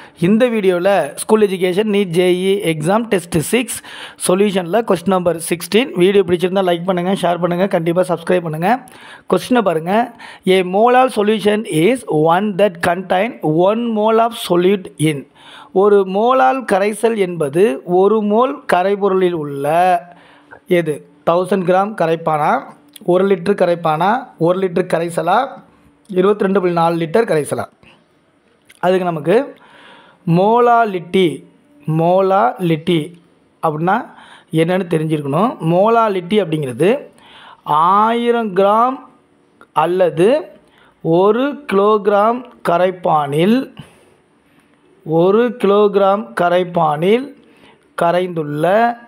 இந்த வீடியோவில் school education NEET JEE exam test six சொல்யூஷனில் கொஸ்டின் நம்பர் சிக்ஸ்டீன் வீடியோ பிடிச்சிருந்தா லைக் பண்ணுங்கள் ஷேர் பண்ணுங்கள் கண்டிப்பாக சப்ஸ்கிரைப் பண்ணுங்கள் கொஸ்டினை பாருங்கள் a molal solution is one that contain one mole of solute in ஒரு மோலால் கரைசல் என்பது ஒரு மோல் கரைபொருளில் உள்ள எது தௌசண்ட் கிராம் கரைப்பானா ஒரு லிட்டர் கரைப்பானா ஒரு லிட்டர் கரைசலா இருபத்தி ரெண்டு புள்ளி நாலு லிட்டர் கரைசலா அதுக்கு நமக்கு மோலாலிட்டி மோலாலிட்டி அப்படின்னா என்னன்னு தெரிஞ்சிருக்கணும் மோலாலிட்டி அப்படிங்கிறது ஆயிரம் கிராம் அல்லது ஒரு கிலோகிராம் கரைப்பானில் ஒரு கிலோகிராம் கரைப்பானில் கரைந்துள்ள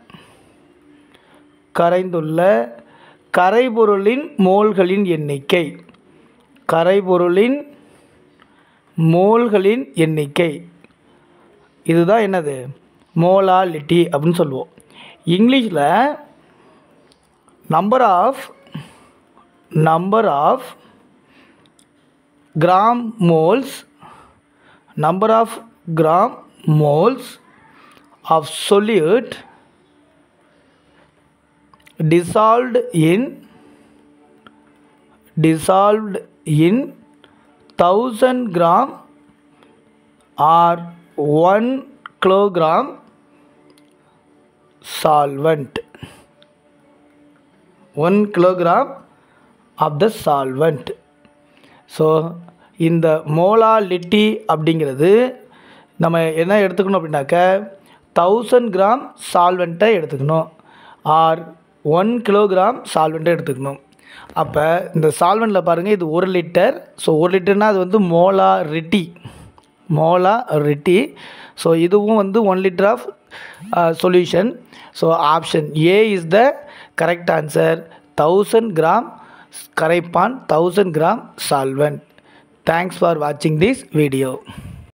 கரைந்துள்ள கரைபொருளின் மோல்களின் எண்ணிக்கை கரைபொருளின் மோல்களின் எண்ணிக்கை இதுதான் என்னது மோலாலிட்டி அப்படின்னு சொல்லுவோம் இங்கிலீஷில் number of number of gram moles number of gram moles of solute dissolved in dissolved in 1000 gram or 1 kilogram solvent 1 kilogram of the solvent so இந்த மோலாலிட்டி அப்படிங்கிறது நம்ம என்ன எடுத்துக்கணும் அப்படின்னாக்க தௌசண்ட் கிராம் சால்வெண்ட்டை எடுத்துக்கணும் ஆர் ஒன் கிலோகிராம் சால்வெண்ட்டை எடுத்துக்கணும் அப்போ இந்த சால்வெண்ட்டில் பாருங்கள் இது ஒரு லிட்டர் ஸோ ஒரு லிட்டர்னால் அது வந்து molarity molarity so இதுவும் வந்து one litre of solution so option A is the correct answer thousand gram கரைப்பான் thousand gram solvent thanks for வாட்சிங் திஸ் வீடியோ